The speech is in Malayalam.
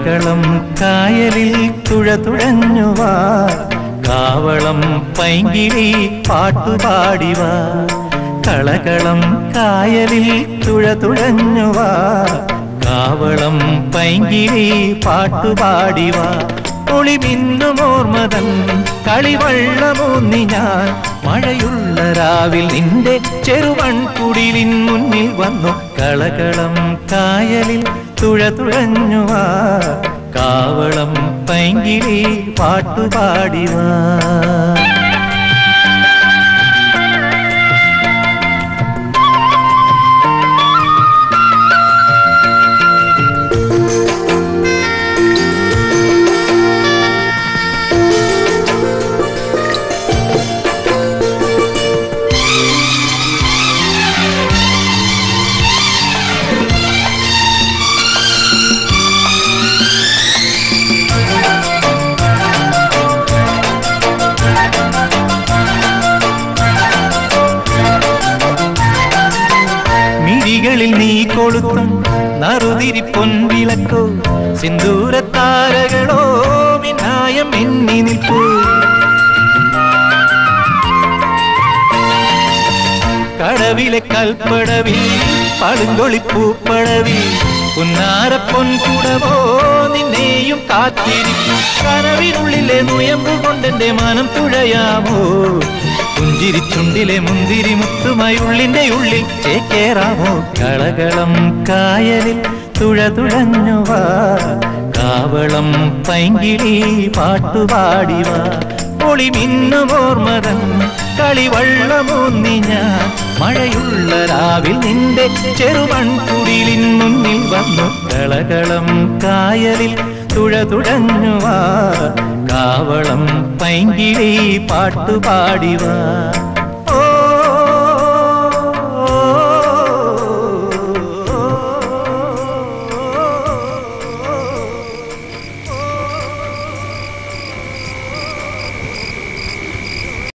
കളകളം കായലിൽ തുഴ തുഴഞ്ഞുവാ കാവളം പൈങ്കിളി പാട്ടുപാടിവാ കളകളം കായലിൽ തുഴ തുഴഞ്ഞുവാ കാവളം പൈങ്കിളി പാട്ടുപാടിവാ ഒളി മിന്നുമോർമതൻ കളിവള്ളമൂന്നി ഞാൻ മഴയുള്ള രാവിൽ നിന്റെ ചെറുവൺകുടിലിൻ മുന്നിൽ വന്നു കളകളം കായലിൽ തുഴ തുഴഞ്ഞുവാ കാവളം പൈങ്കിളി പാട്ടുപാടിവാ മിഴികളിൽ നീ കൊളുത്തും നറുതിരി പൊൻവിളക്കോ സിന്ദൂരത്താരകളോ മിന്നായം എണ്ണി നിൽപ്പൂ കടവിലെ കൽപ്പടവിൽ പളുങ്കൊളിപ്പൂപ്പടവിൽ പുന്നാര പൊൻകുടവോ നിന്നെയും കാത്തിരിക്കും കനവിനുള്ളിലെ നുയമ്പ് കൊണ്ടെന്റെ മനം തുഴയാമോ പുഞ്ചിരിച്ചുണ്ടിലെ മുന്തിരി മുത്തുമായി ഉള്ളിന്റെ ഉള്ളിൽ ചേക്കേറാമോ കളകളം കായലിൽ തുഴ തുഴഞ്ഞുവാ കാവളം പൈങ്കിളി പാട്ടുപാടിവാ ഒളി മിന്നുമോർമതൻ കളിവള്ളമൂന്നി ഞാൻ മഴയുള്ള രാവിൽ നിന്റെ ചെറുമൺകുടിലിൻ മുന്നിൽ വന്നു കളകളം കായലിൽ തുഴ തുഴഞ്ഞുവാ കാവളം പൈങ്കിളി പാട്ടുപാടിവാ